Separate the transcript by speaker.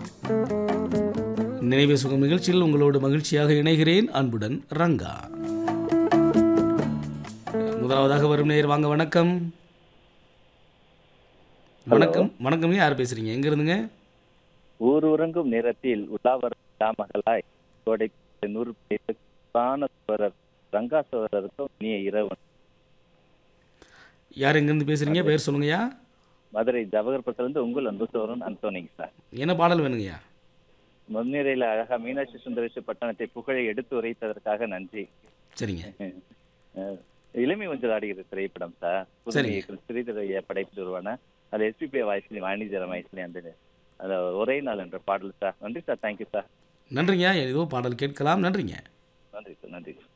Speaker 1: நினைவு சுகம் நிகழ்ச்சியில் உங்களோடு மகிழ்ச்சியாக இணைகிறேன் அன்புடன் ரங்கா முதலாவதாக வரும் நேர் வாங்க வணக்கம் வணக்கம் வணக்கம் யார் பேசுறீங்க எங்க இருந்துங்க
Speaker 2: ஊர் உறங்கும் நேரத்தில் உலாவர் மகளாய் கோடை நூறு பேருக்கான சோழர் ரங்கா சோழருக்கும் இனிய இரவு
Speaker 1: யார் எங்கேருந்து பேசுறீங்க பேர் சொல்லுங்கய்யா
Speaker 2: மதுரை ஜவஹர்புரத்திலிருந்து உங்கள் அன்பு சோழன் அந்தோனிங்க சார்
Speaker 1: என்ன பாடல் வேணுங்கய்யா
Speaker 2: முன்னிரையில அழகா மீனாட்சி சுந்தரேஷ் பட்டணத்தை புகழை எடுத்து உரைத்ததற்காக நன்றி
Speaker 1: சரிங்க
Speaker 2: அஹ், இளமை ஒன்றில் ஆடுகிற திரைப்படம் சார் புதுமை
Speaker 1: சரிங்க.
Speaker 2: இயக்குனர் ஸ்ரீதரைய படைப்பு உருவான அது எஸ்பிபி வாய்ஸ்லி வாணிஜர வாய்ஸ்லி அந்த அது ஒரே நாள் என்ற பாடல் சார் நன்றி சார் தேங்க்யூ சார்
Speaker 1: நன்றிங்க ஏதோ பாடல் கேட்கலாம் நன்றிங்க
Speaker 2: நன்றி சார் நன்றி